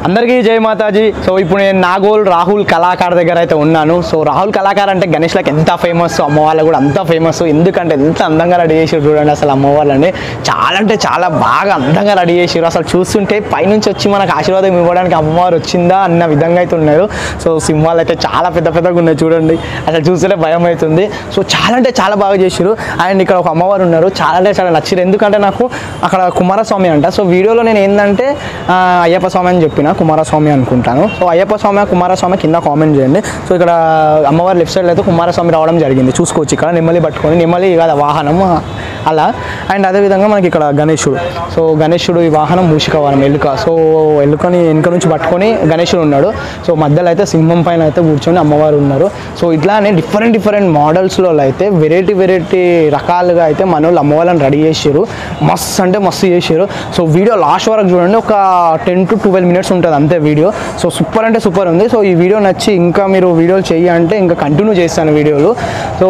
అందరికీ జై మాతాజీ సో ఇప్పుడు నేను నాగోల్ రాహుల్ కళాకార్ దగ్గర అయితే ఉన్నాను సో రాహుల్ కళాకార్ అంటే గణేష్లకు ఎంత ఫేమస్ అమ్మ వాళ్ళు కూడా అంత ఫేమస్ ఎందుకంటే ఎంత అందంగా రెడీ చేసారు చూడండి అసలు అమ్మ వాళ్ళని చాలా అంటే చాలా బాగా అందంగా రెడీ చేసారు అసలు చూస్తుంటే పైనుంచి వచ్చి మనకు ఆశీర్వాదం ఇవ్వడానికి అమ్మవారు వచ్చిందా అన్న విధంగా అయితే ఉన్నారు సో సింహాలు అయితే చాలా పెద్ద పెద్దగా ఉన్నాయి చూడండి అసలు చూస్తేనే భయం అవుతుంది సో చాలా అంటే చాలా బాగా చేసారు అండ్ ఇక్కడ ఒక అమ్మవారు ఉన్నారు చాలా అంటే చాలా నచ్చారు ఎందుకంటే నాకు అక్కడ కుమారస్వామి అంట సో వీడియోలో నేను ఏంటంటే ఆ, అయ్యప్ప స్వామి అని చెప్పిన కుమారస్వామి అనుకుంటాను సో అయ్యప్ప స్వామి కుమారస్వామి కింద కామెంట్ చేయండి సో ఇక్కడ అమ్మవారి లెఫ్ట్ సైడ్ అయితే కుమారస్వామి రావడం జరిగింది చూసుకోవచ్చు ఇక్కడ నెమ్మలి పట్టుకొని నెమ్మలి కాదు వాహనం అలా అండ్ అదేవిధంగా మనకి ఇక్కడ గణేశుడు సో గణేశుడు ఈ వాహనం మూషికవాహనం ఎలుక సో ఎలుకని వెనుక నుంచి పట్టుకొని గణేశుడు ఉన్నాడు సో మధ్యలో అయితే సింహం పైన అయితే కూర్చొని అమ్మవారు ఉన్నారు సో ఇట్లానే డిఫరెంట్ డిఫరెంట్ మోడల్స్లో అయితే వెరైటీ వెరైటీ రకాలుగా అయితే మన వాళ్ళు అమ్మవాళ్ళని రెడీ చేసారు మస్తు అంటే మస్తు చేసారు సో వీడియో లాస్ట్ వరకు చూడండి ఒక టెన్ టు ట్వెల్వ్ మినిట్స్ ఉంటుంది అంతే వీడియో సో సూపర్ అంటే సూపర్ ఉంది సో ఈ వీడియో నచ్చి ఇంకా మీరు వీడియోలు చెయ్యి అంటే ఇంకా కంటిన్యూ చేస్తాను వీడియోలు సో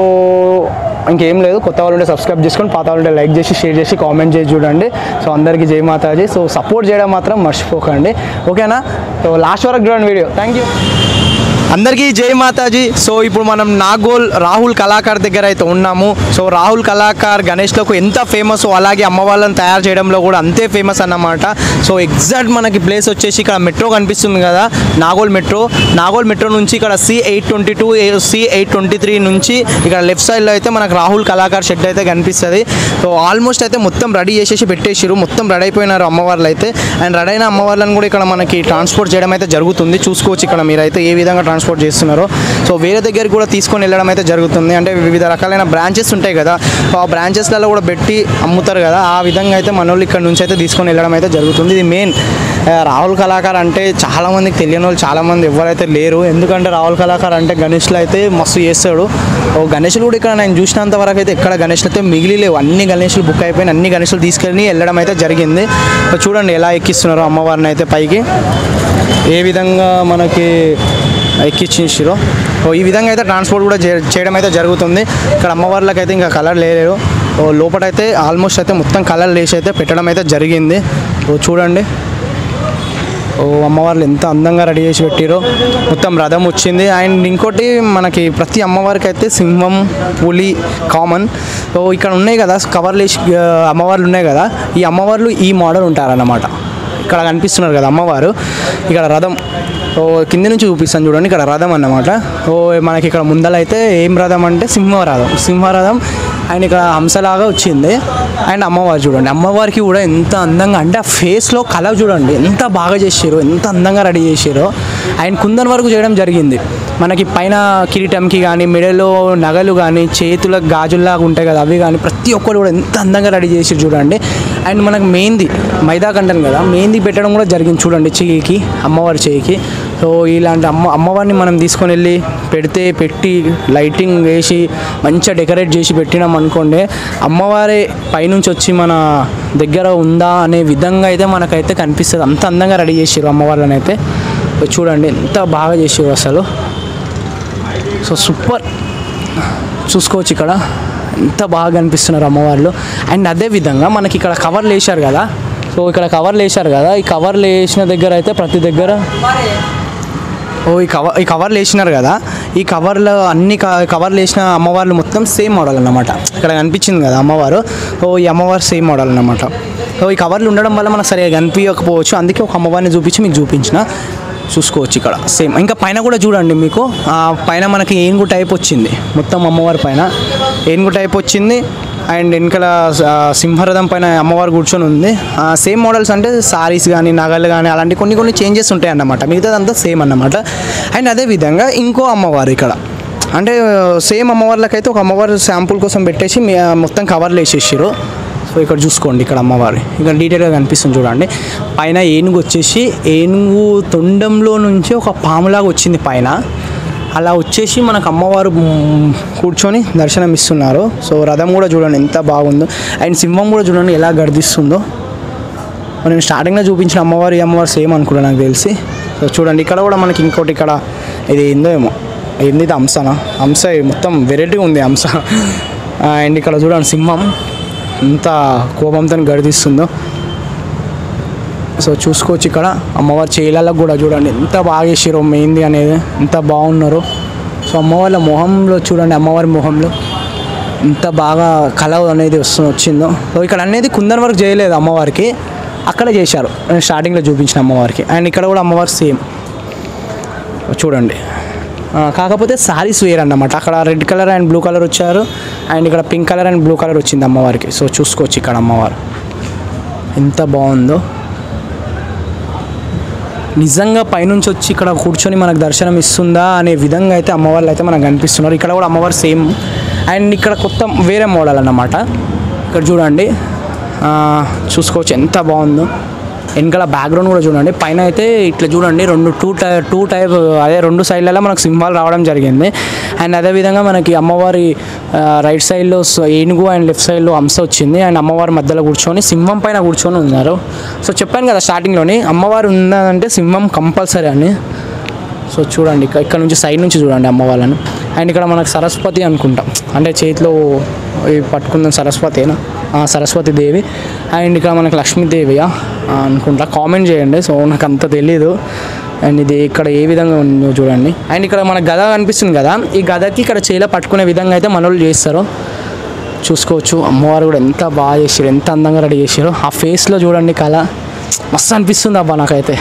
ఇంకేం లేదు కొత్త వాళ్ళు ఉంటే సబ్స్క్రైబ్ చేసుకొని పాత వాళ్ళు ఉంటే లైక్ చేసి షేర్ చేసి కామెంట్ చేసి చూడండి సో అందరికీ జై మాతాజీ సో సపోర్ట్ చేయడం మాత్రం మర్చిపోకండి ఓకేనా సో లాస్ట్ వరకు చూడండి వీడియో థ్యాంక్ యూ అందరికీ జై మాతాజీ సో ఇప్పుడు మనం నాగోల్ రాహుల్ కళాకార్ దగ్గర అయితే ఉన్నాము సో రాహుల్ కళాకార్ గణేష్లకు ఎంత ఫేమస్ అలాగే అమ్మ వాళ్ళని తయారు చేయడంలో కూడా అంతే ఫేమస్ అన్నమాట సో ఎగ్జాక్ట్ మనకి ప్లేస్ వచ్చేసి ఇక్కడ మెట్రో కనిపిస్తుంది కదా నాగోల్ మెట్రో నాగోల్ మెట్రో నుంచి ఇక్కడ C eight twenty two C eight twenty three నుంచి ఇక్కడ లెఫ్ట్ సైడ్లో అయితే మనకు రాహుల్ కళాకార్ షెడ్ అయితే కనిపిస్తుంది సో ఆల్మోస్ట్ అయితే మొత్తం రెడీ చేసేసి పెట్టేసిరు మొత్తం రెడీ అయిపోయినారు అమ్మవార్లు అయితే అండ్ రెడీ అయిన అమ్మవార్లను కూడా ఇక్కడ మనకి ట్రాన్స్పోర్ట్ చేయడం అయితే జరుగుతుంది చూసుకోవచ్చు ఇక్కడ మీరైతే ఏ విధంగా ట్రాన్స్పోర్ట్ చేస్తున్నారో సో వేరే దగ్గరికి కూడా తీసుకొని వెళ్ళడం అయితే జరుగుతుంది అంటే వివిధ రకాలైన బ్రాంచెస్ ఉంటాయి కదా సో ఆ బ్రాంచెస్లలో కూడా పెట్టి అమ్ముతారు కదా ఆ విధంగా అయితే మన వాళ్ళు ఇక్కడ నుంచి అయితే తీసుకొని వెళ్ళడం అయితే జరుగుతుంది ఇది మెయిన్ రాహుల్ కళాకార్ అంటే చాలా మందికి తెలియని వాళ్ళు చాలా మంది ఎవరైతే లేరు ఎందుకంటే రాహుల్ కళాకార్ అంటే గణేష్లు అయితే మస్తు చేస్తాడు ఓ గణేష్లు కూడా ఇక్కడ నేను చూసినంత వరకు అయితే ఎక్కడ గణేష్లు అయితే మిగిలి లేవు అన్ని గణేష్లు బుక్ అయిపోయిన అన్ని గణేష్లు తీసుకెళ్ళి వెళ్ళడం అయితే జరిగింది సో చూడండి ఎలా ఎక్కిస్తున్నారు అమ్మవారిని అయితే పైకి ఏ విధంగా మనకి ఎక్కించేసిరో సో ఈ విధంగా అయితే ట్రాన్స్పోర్ట్ కూడా చే- చేయడం అయితే జరుగుతుంది ఇక్కడ అమ్మవార్లకు అయితే ఇంకా కలర్ లేదు ఓ లోపలైతే ఆల్మోస్ట్ అయితే మొత్తం కలర్ వేసి అయితే పెట్టడం అయితే జరిగింది ఓ చూడండి ఓ అమ్మవార్లు ఎంత అందంగా రెడీ చేసి పెట్టిరో మొత్తం రథం వచ్చింది అండ్ ఇంకోటి మనకి ప్రతి అమ్మవారికి అయితే సింహం పులి కామన్ సో ఇక్కడ ఉన్నాయి కదా కవర్లు వేసి ఆ, అమ్మవార్లు ఉన్నాయి కదా ఈ అమ్మవార్లు ఈ మోడల్ ఉంటారన్నమాట ఇక్కడ కనిపిస్తున్నారు కదా అమ్మవారు ఇక్కడ రథం ఓ కింది నుంచి చూపిస్తాను చూడండి ఇక్కడ రథం అన్నమాట ఓ మనకి ఇక్కడ ముందలైతే ఏం రథం అంటే సింహరథం సింహరథం అండ్ ఇక్కడ హంసలాగా వచ్చింది అండ్ అమ్మవారు చూడండి అమ్మవారికి కూడా ఎంత అందంగా అంటే ఆ ఫేస్లో కళ చూడండి ఎంత బాగా చేసారో ఎంత అందంగా రెడీ చేసారో అండ్ కుందన్ వరకు చేయడం జరిగింది మనకి పైన కిరీటంకి కానీ మెడలో నగలు కానీ చేతుల గాజుల్లాగా ఉంటాయి కదా అవి కానీ ప్రతి ఒక్కరు కూడా ఎంత అందంగా రెడీ చేసి చూడండి అండ్ మనకు మెహందీ మైదా కంటాను కదా మెహందీ పెట్టడం కూడా జరిగింది చూడండి చెయ్యికి అమ్మవారి చెయ్యికి సో ఇలాంటి అమ్మ అమ్మవారిని మనం తీసుకొని వెళ్ళి పెడితే పెట్టి లైటింగ్ వేసి మంచిగా డెకరేట్ చేసి పెట్టినాం అనుకోండి అమ్మవారి పైనుంచి వచ్చి మన దగ్గర ఉందా అనే విధంగా అయితే మనకైతే కనిపిస్తుంది అంత అందంగా రెడీ చేసారు అమ్మవార్లను అయితే సో చూడండి ఎంత బాగా చేసారు అసలు సో సూపర్ చూసుకోవచ్చు ఇక్కడ ఎంత బాగా కనిపిస్తున్నారు అమ్మవార్లు అండ్ అదే విధంగా మనకి ఇక్కడ కవర్లు వేశారు కదా సో ఇక్కడ కవర్లు వేశారు కదా ఈ కవర్లు వేసిన దగ్గర అయితే ప్రతి దగ్గర ఓ ఈ కవర్ ఈ కవర్లు వేసినారు కదా ఈ కవర్లో అన్ని క- కవర్లు వేసిన అమ్మవార్లు మొత్తం సేమ్ మోడల్ అన్నమాట ఇక్కడ కనిపించింది కదా అమ్మవారు ఓ ఈ అమ్మవారు సేమ్ మోడల్ అన్నమాట సో ఈ కవర్లు ఉండడం వల్ల మనకు సరిగా కనిపించకపోవచ్చు అందుకే ఒక అమ్మవారిని చూపించి మీకు చూపించిన చూసుకోవచ్చు ఇక్కడ సేమ్ ఇంకా పైన కూడా చూడండి మీకు ఆ పైన మనకి ఏనుగు టైప్ వచ్చింది మొత్తం అమ్మవారి పైన ఏనుగు టైప్ వచ్చింది అండ్ వెనకాల ఆ, సింహరథం పైన అమ్మవారు కూర్చొని ఉంది సేమ్ మోడల్స్ అంటే సారీస్ కానీ నగలు కానీ అలాంటి కొన్ని కొన్ని చేంజెస్ ఉంటాయి అన్నమాట మిగతాదంతా సేమ్ అన్నమాట అండ్ అదే విధంగా ఇంకో అమ్మవారు ఇక్కడ అంటే సేమ్ అమ్మవార్లకైతే ఒక అమ్మవారు శాంపుల్ కోసం పెట్టేసి మీ- మొత్తం కవర్లు వేసేసారు సో ఇక్కడ చూసుకోండి ఇక్కడ అమ్మవారి ఇక్కడ డీటెయిల్గా కనిపిస్తుంది చూడండి పైన ఏనుగు వచ్చేసి ఏనుగు తొండంలో నుంచి ఒక పాములాగా వచ్చింది పైన అలా వచ్చేసి మనకు అమ్మవారు మ్, కూర్చొని దర్శనం ఇస్తున్నారు సో రథం కూడా చూడండి ఎంత బాగుందో అండ్ సింహం కూడా చూడండి ఎలా గర్దిస్తుందో నేను స్టార్టింగ్లో చూపించిన అమ్మవారు ఈ అమ్మవారు సేమ్ అనుకున్నాను నాకు తెలిసి సో చూడండి ఇక్కడ కూడా మనకి ఇంకోటి ఇక్కడ ఇది ఏందో ఏమో ఏంది ఇది హంసనా హంస ఇది మొత్తం వెరైటీ ఉంది హంస అండ్ ఇక్కడ చూడండి సింహం ఎంత కోపంతో గడిదిస్తుందో సో చూసుకోవచ్చు ఇక్కడ అమ్మవారి చేయాలకు కూడా చూడండి ఎంత బాగా వేసారో మెయింది అనేది ఎంత బాగున్నారు సో అమ్మవారి మొహంలో చూడండి అమ్మవారి మొహంలో ఎంత బాగా కళ అనేది వస్తు వచ్చిందో సో ఇక్కడ అనేది కుందన్ వరకు చేయలేదు అమ్మవారికి అక్కడ చేశారు నేను స్టార్టింగ్లో చూపించిన అమ్మవారికి అండ్ ఇక్కడ కూడా అమ్మవారు సేమ్ చూడండి ఆ, కాకపోతే సారీస్ వేర్ అన్నమాట అక్కడ red colour and blue colour వచ్చారు అండ్ ఇక్కడ pink colour and blue colour వచ్చింది అమ్మవారికి సో చూసుకోవచ్చు ఇక్కడ అమ్మవారు ఎంత బాగుందో నిజంగా పైనుంచి వచ్చి ఇక్కడ కూర్చొని మనకు దర్శనం ఇస్తుందా అనే విధంగా అయితే అమ్మవాళ్ళు అయితే మనకు కనిపిస్తున్నారు ఇక్కడ కూడా అమ్మవారు సేమ్ అండ్ ఇక్కడ కొత్త వేరే మోడల్ అన్నమాట ఇక్కడ చూడండి ఆ, చూసుకోవచ్చు ఎంత బాగుందో వెనకాల బ్యాక్గ్రౌండ్ కూడా చూడండి పైన అయితే ఇట్లా చూడండి రెండు టూ టై టూ టైప్ అదే రెండు సైడ్లలో మనకు సింహాలు రావడం జరిగింది అండ్ అదేవిధంగా మనకి అమ్మవారి రైట్ సైడ్లో స- ఏనుగు అండ్ లెఫ్ట్ సైడ్లో హంస వచ్చింది అండ్ అమ్మవారి మధ్యలో కూర్చొని సింహం పైన కూర్చొని ఉన్నారు సో చెప్పాను కదా స్టార్టింగ్లోని అమ్మవారు ఉందంటే సింహం కంపల్సరీ అని సో చూడండి ఇక్కడ ఇక్కడ నుంచి సైడ్ నుంచి చూడండి అమ్మ వాళ్ళని అండ్ ఇక్కడ మనకు సరస్వతి అనుకుంటాం అంటే చేతిలో ఇవి పట్టుకున్న సరస్వతేనా ఆ, సరస్వతి దేవి అండ్ ఇక్కడ మనకు లక్ష్మీదేవియా ఆ, అనుకుంటా కామెంట్ చేయండి సో నాకు అంత తెలీదు అండ్ ఇది ఇక్కడ ఏ విధంగా ఉందో చూడండి అండ్ ఇక్కడ మనకు గద కనిపిస్తుంది కదా ఈ గదకి ఇక్కడ చేలో పట్టుకునే విధంగా అయితే మనోళ్ళు చేస్తారు చూసుకోవచ్చు అమ్మవారు కూడా ఎంత బాగా చేసారు ఎంత అందంగా రెడీ చేసారు ఆ ఫేస్లో చూడండి కళ మస్తు అనిపిస్తుంది అబ్బా నాకైతే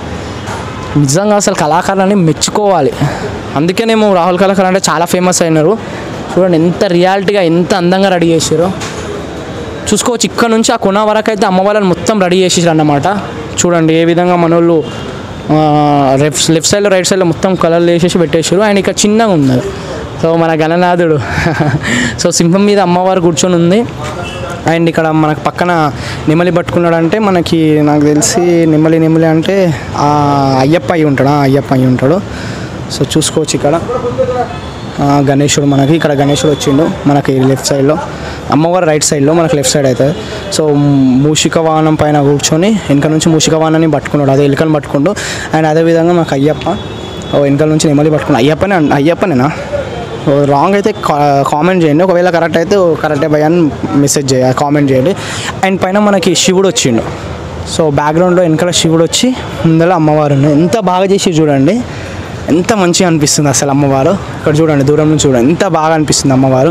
నిజంగా అసలు కళాకారులని మెచ్చుకోవాలి అందుకేనేమో రాహుల్ కళాకారు అంటే చాలా ఫేమస్ అయినారు చూడండి ఎంత రియాలిటీగా ఎంత అందంగా రెడీ చేసారో చూసుకోవచ్చు ఇక్కడ నుంచి ఆ కొన వరకు అయితే అమ్మవాళ్ళని మొత్తం రెడీ చేసేసారు అన్నమాట చూడండి ఏ విధంగా మనోళ్ళు లెఫ్ట్ లెఫ్ట్ సైడ్లో రైట్ సైడ్లో మొత్తం కలర్లు వేసేసి పెట్టేసారు ఆయన ఇక్కడ చిన్నగా ఉన్నారు సో మన గణనాథుడు సో సింహం మీద అమ్మవారు కూర్చొని ఉంది అండ్ ఇక్కడ మనకు పక్కన నెమలి పట్టుకున్నాడంటే మనకి నాకు తెలిసి నెమలి నెమలి అంటే ఆ అయ్యప్ప అయి ఉంటాడు ఆ అయ్యప్ప అయి ఉంటాడు సో చూసుకోవచ్చు ఇక్కడ ఆ, గణేశుడు మనకి ఇక్కడ గణేశుడు వచ్చిండు మనకి లెఫ్ట్ సైడ్లో అమ్మవారు రైట్ సైడ్లో మనకి లెఫ్ట్ సైడ్ అవుతుంది సో మూషిక వాహనం పైన కూర్చొని వెనక నుంచి మూషిక వాహనాన్ని పట్టుకున్నాడు అదే ఎలుకను పట్టుకుండు అండ్ అదేవిధంగా మాకు అయ్యప్ప ఓ వెనకాల నుంచి నెమలి పట్టుకున్నాడు అయ్యప్పనే అన్- అయ్యప్పనేనా ఓ రాంగ్ అయితే కా- కామెంట్ చేయండి ఒకవేళ కరెక్ట్ అయితే కరెక్టే భయ అని మెసేజ్ చేయాలి కామెంట్ చేయండి అండ్ పైన మనకి శివుడు వచ్చిండు సో బ్యాక్గ్రౌండ్లో వెనకాల శివుడు వచ్చి ముందర అమ్మవారు ఉంది. ఎంత బాగా చేసి చూడండి ఎంత మంచిగా అనిపిస్తుంది అసలు అమ్మవారు ఇక్కడ చూడండి దూరం నుంచి చూడండి ఎంత బాగా అనిపిస్తుంది అమ్మవారు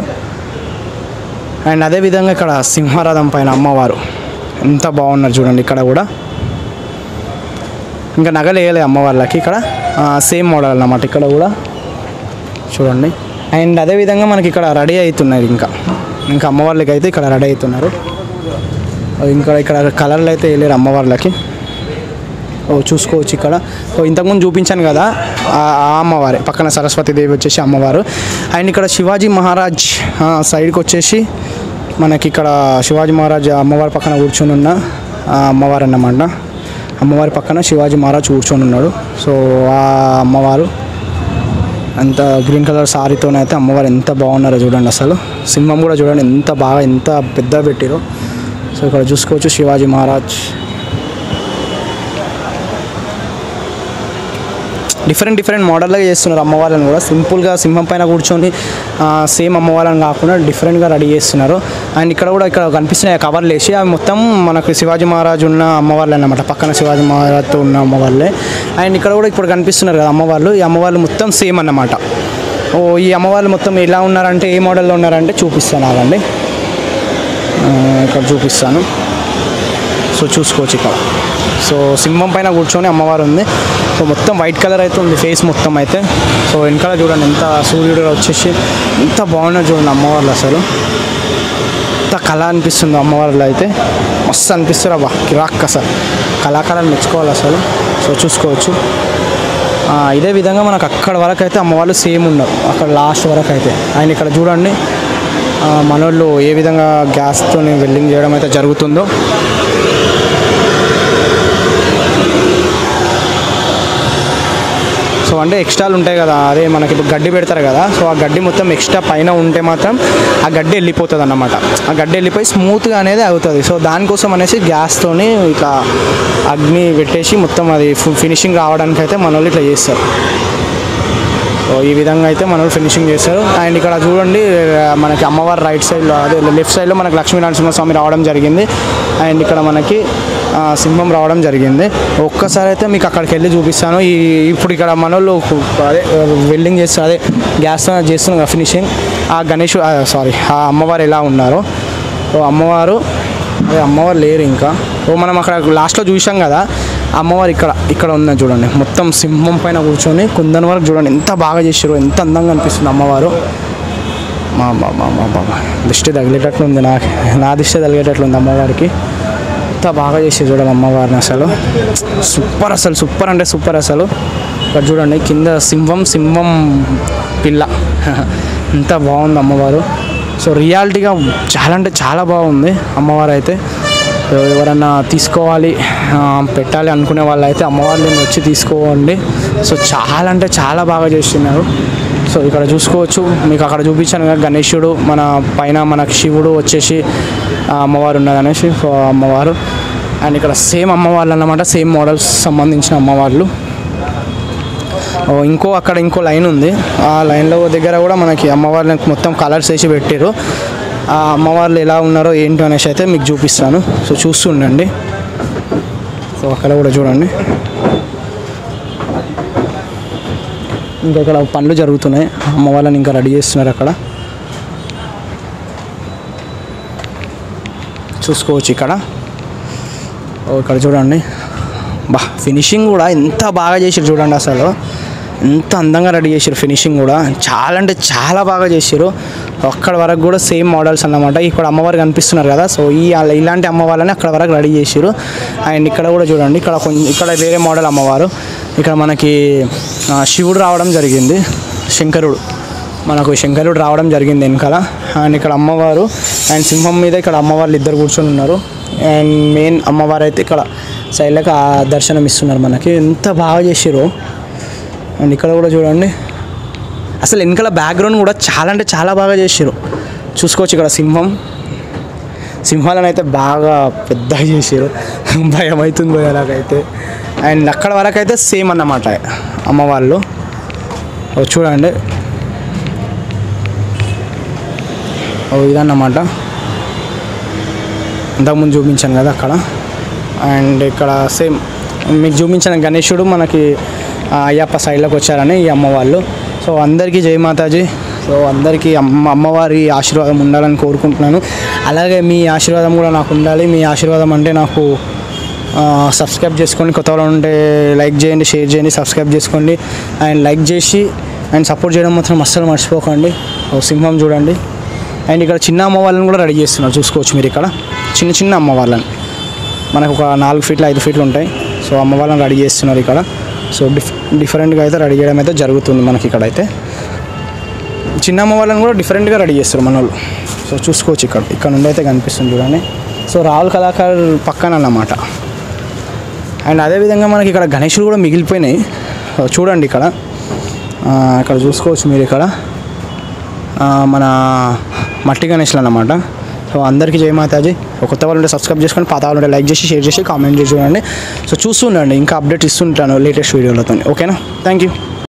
అండ్ అదేవిధంగా ఇక్కడ సింహరథం పైన అమ్మవారు ఎంత బాగున్నారు చూడండి ఇక్కడ కూడా ఇంకా నగలు వేయలేదు అమ్మవార్లకి ఇక్కడ సేమ్ మోడల్ అన్నమాట ఇక్కడ కూడా చూడండి అండ్ అదేవిధంగా మనకి ఇక్కడ రెడీ అవుతున్నారు ఇంకా ఇంకా అమ్మవార్లకి అయితే ఇక్కడ రెడీ అవుతున్నారు ఇంకా ఇక్కడ కలర్లు అయితే వేయలేరు అమ్మవార్లకి ఓ చూసుకోవచ్చు ఇక్కడ సో ఇంతకుముందు చూపించాను కదా ఆ ఆ అమ్మవారి పక్కన సరస్వతి దేవి వచ్చేసి అమ్మవారు అండ్ ఇక్కడ శివాజీ మహారాజ్ ఆ, సైడ్కి వచ్చేసి మనకి ఇక్కడ శివాజీ మహారాజ్ అమ్మవారి పక్కన కూర్చొని ఉన్న ఆ అమ్మవారు అన్నమాట అమ్మవారి పక్కన శివాజీ మహారాజ్ కూర్చొని ఉన్నాడు సో ఆ అమ్మవారు అంత గ్రీన్ కలర్ సారీతోనైతే అమ్మవారు ఎంత బాగున్నారో చూడండి అసలు సింహం కూడా చూడండి ఎంత బాగా ఎంత పెద్ద పెట్టిరో సో ఇక్కడ చూసుకోవచ్చు శివాజీ మహారాజ్ డిఫరెంట్ డిఫరెంట్ మోడల్గా చేస్తున్నారు అమ్మవాళ్ళని కూడా సింపుల్గా సింహం పైన కూర్చొని సేమ్ అమ్మవాళ్ళని కాకుండా డిఫరెంట్గా రెడీ చేస్తున్నారు అండ్ ఇక్కడ కూడా ఇక్కడ కనిపిస్తున్నాయి కవర్లు వేసి అవి మొత్తం మనకు శివాజీ మహారాజు ఉన్న అమ్మవార్లే అన్నమాట పక్కన శివాజీ మహారాజ్తో ఉన్న అమ్మవార్లే అండ్ ఇక్కడ కూడా ఇప్పుడు కనిపిస్తున్నారు కదా అమ్మవార్లు ఈ అమ్మవార్లు మొత్తం సేమ్ అన్నమాట ఓ ఈ అమ్మవార్లు మొత్తం ఎలా ఉన్నారంటే ఏ మోడల్లో ఉన్నారంటే చూపిస్తాను ఆగండి ఆ, ఇక్కడ చూపిస్తాను సో చూసుకోవచ్చు ఇక్కడ సో సింహం పైన కూర్చొని అమ్మవారు ఉంది సో మొత్తం వైట్ కలర్ అయితే ఉంది ఫేస్ మొత్తం అయితే సో వెనకాల చూడండి ఎంత సూర్యుడు వచ్చేసి ఎంత బాగున్నా చూడండి అమ్మవార్లు అసలు ఎంత కళ అనిపిస్తుంది అమ్మవారిలో అయితే మస్తు అనిపిస్తారు అబ్బా కిరాక్ అసలు కళాకారాలు మెచ్చుకోవాలి అసలు సో చూసుకోవచ్చు ఆ, ఇదే విధంగా మనకు అక్కడ వరకు అయితే అమ్మవాళ్ళు సేమ్ ఉన్నారు అక్కడ లాస్ట్ వరకు అయితే ఆయన ఇక్కడ చూడండి ఆ, మనోళ్ళు ఏ విధంగా గ్యాస్తో వెల్డింగ్ చేయడం అయితే జరుగుతుందో సో అంటే ఎక్స్ట్రాలు ఉంటాయి కదా అదే మనకి ఇప్పుడు గడ్డి పెడతారు కదా సో ఆ గడ్డి మొత్తం ఎక్స్ట్రా పైన ఉంటే మాత్రం ఆ గడ్డి వెళ్ళిపోతుంది అన్నమాట ఆ గడ్డి వెళ్ళిపోయి స్మూత్గా అనేది అవుతుంది సో దానికోసం అనేసి గ్యాస్తోని ఇట్లా అగ్ని పెట్టేసి మొత్తం అది ఫినిషింగ్ రావడానికి అయితే మన వాళ్ళు ఇట్లా చేస్తారు సో ఈ విధంగా అయితే మన వాళ్ళు ఫినిషింగ్ చేస్తారు అండ్ ఇక్కడ చూడండి మనకి అమ్మవారి రైట్ సైడ్లో అదే లెఫ్ట్ సైడ్లో మనకి లక్ష్మీ నరసింహస్వామి రావడం జరిగింది అండ్ ఇక్కడ మనకి ఆ, సింహం రావడం జరిగింది ఒక్కసారి అయితే మీకు అక్కడికి వెళ్ళి చూపిస్తాను ఈ ఇప్పుడు ఇక్కడ మనోళ్ళు అదే వెల్డింగ్ చేస్తారు అదే గ్యాస్ చేస్తున్నారు ఫినిషింగ్ ఆ గణేష్ సారీ ఆ అమ్మవారు ఎలా ఉన్నారో ఓ అమ్మవారు అదే అమ్మవారు లేరు ఇంకా ఓ మనం అక్కడ లాస్ట్లో చూసాం కదా అమ్మవారు ఇక్కడ ఇక్కడ ఉందని చూడండి మొత్తం సింహం పైన కూర్చొని కుందన్ వరకు చూడండి ఎంత బాగా చేసారు ఎంత అందంగా అనిపిస్తుంది అమ్మవారు మా మా మా మా బాబా దిష్టి తగిలేటట్లు ఉంది నాకు నా దిష్టి తగిలేటట్లు ఉంది అమ్మవారికి ఎంత బాగా చేసి చూడాలి అమ్మవారిని అసలు సూపర్ అసలు సూపర్ అంటే సూపర్ అసలు ఇక్కడ చూడండి కింద సింహం సింహం పిల్ల ఎంత బాగుంది అమ్మవారు సో రియాలిటీగా చాలా అంటే చాలా బాగుంది అమ్మవారు అయితే సో ఎవరన్నా తీసుకోవాలి ఆ, పెట్టాలి అనుకునే వాళ్ళు అయితే అమ్మవారిని వచ్చి తీసుకోవండి సో చాలా అంటే చాలా బాగా చేస్తున్నారు సో ఇక్కడ చూసుకోవచ్చు మీకు అక్కడ చూపించాను కదా గణేశుడు మన పైన మనకు శివుడు వచ్చేసి ఆ అమ్మవారు ఉన్నది అనేసి సో ఆ అమ్మవారు అండ్ ఇక్కడ సేమ్ అమ్మవార్లు అన్నమాట సేమ్ మోడల్స్ సంబంధించిన అమ్మవార్లు ఓ, ఇంకో అక్కడ ఇంకో లైన్ ఉంది ఆ లైన్లో దగ్గర కూడా మనకి అమ్మవారిని మొత్తం కలర్స్ వేసి పెట్టారు ఆ అమ్మవార్లు ఎలా ఉన్నారో ఏంటో అనేసి అయితే మీకు చూపిస్తాను సో చూస్తుండండి సో అక్కడ కూడా చూడండి ఇంకా ఇక్కడ పనులు జరుగుతున్నాయి అమ్మవాళ్ళని ఇంకా రెడీ చేస్తున్నారు అక్కడ చూసుకోవచ్చు ఇక్కడ ఓ ఇక్కడ చూడండి బా ఫినిషింగ్ కూడా ఎంత బాగా చేసారు చూడండి అసలు ఎంత అందంగా రెడీ చేసారు ఫినిషింగ్ కూడా చాలా అంటే చాలా బాగా చేసారు అక్కడ వరకు కూడా సేమ్ మోడల్స్ అన్నమాట ఇక్కడ అమ్మవారు కనిపిస్తున్నారు కదా సో ఈ అలా- ఇలాంటి అమ్మవాళ్ళని అక్కడ వరకు రెడీ చేసారు అండ్ ఇక్కడ కూడా చూడండి ఇక్కడ కొంచెం ఇక్కడ వేరే మోడల్ అమ్మవారు ఇక్కడ మనకి ఆ, శివుడు రావడం జరిగింది శంకరుడు మనకు శంకరుడు రావడం జరిగింది వెనకాల అండ్ ఇక్కడ అమ్మవారు అండ్ సింహం మీద ఇక్కడ అమ్మవార్లు ఇద్దరు కూర్చొని ఉన్నారు అండ్ మెయిన్ అమ్మవారు అయితే ఇక్కడ సైడ్లకు ఆ దర్శనం ఇస్తున్నారు మనకి ఎంత బాగా చేసారో అండ్ ఇక్కడ కూడా చూడండి అసలు వెనకాల బ్యాక్గ్రౌండ్ కూడా చాలా అంటే చాలా బాగా చేసారు చూసుకోవచ్చు ఇక్కడ సింహం సింహాలను అయితే బాగా పెద్దగా చేసారు భయం అవుతుంది భయ నాకైతే అండ్ అక్కడ వరకు అయితే సేమ్ అన్నమాట అమ్మవాళ్ళు ఓ చూడండి ఓ ఇదన్నమాట ఇంతకుముందు చూపించాను కదా అక్కడ అండ్ ఇక్కడ సేమ్ మీకు చూపించిన గణేశుడు మనకి ఆ, అయ్యప్ప సైడ్లోకి వచ్చారని ఈ అమ్మవాళ్ళు సో అందరికీ జై మాతాజీ సో అందరికీ అమ్మ అమ్మవారి ఆశీర్వాదం ఉండాలని కోరుకుంటున్నాను అలాగే మీ ఆశీర్వాదం కూడా నాకు ఉండాలి మీ ఆశీర్వాదం అంటే నాకు ఆ, సబ్స్క్రైబ్ చేసుకోండి కొత్త వాళ్ళు ఉంటే లైక్ చేయండి షేర్ చేయండి సబ్స్క్రైబ్ చేసుకోండి అండ్ లైక్ చేసి అండ్ సపోర్ట్ చేయడం మాత్రం అస్సలు మర్చిపోకండి ఓ సింహం చూడండి అండ్ ఇక్కడ చిన్న అమ్మ వాళ్ళని కూడా రెడీ చేస్తున్నారు చూసుకోవచ్చు మీరు ఇక్కడ చిన్న చిన్న అమ్మ వాళ్ళని మనకు ఒక నాలుగు ఫీట్లు ఐదు ఫీట్లు ఉంటాయి సో అమ్మ వాళ్ళని రెడీ చేస్తున్నారు ఇక్కడ సో డిఫ్ డిఫరెంట్గా అయితే రెడీ చేయడం అయితే జరుగుతుంది మనకి ఇక్కడ అయితే చిన్న అమ్మ వాళ్ళని కూడా డిఫరెంట్గా రెడీ చేస్తారు మన వాళ్ళు సో చూసుకోవచ్చు ఇక్కడ ఇక్కడ నుండి అయితే కనిపిస్తుంది చూడండి సో రాహుల్ కళాకార్ పక్కన అన్నమాట అండ్ అదేవిధంగా మనకి ఇక్కడ గణేషులు కూడా మిగిలిపోయినాయి సో చూడండి ఇక్కడ ఆ, ఇక్కడ చూసుకోవచ్చు మీరు ఇక్కడ ఆ, మన మట్టి గణేష్లు అన్నమాట సో అందరికీ జై మాతాజీ సో కొత్త వాళ్ళు ఉంటే సబ్స్క్రైబ్ చేసుకొని పాత వాళ్ళు ఉంటే లైక్ చేసి షేర్ చేసి కామెంట్ చేసి చూడండి సో చూస్తుండండి ఇంకా అప్డేట్ ఇస్తుంటాను లేటెస్ట్ వీడియోలతో ఓకేనా థ్యాంక్ యూ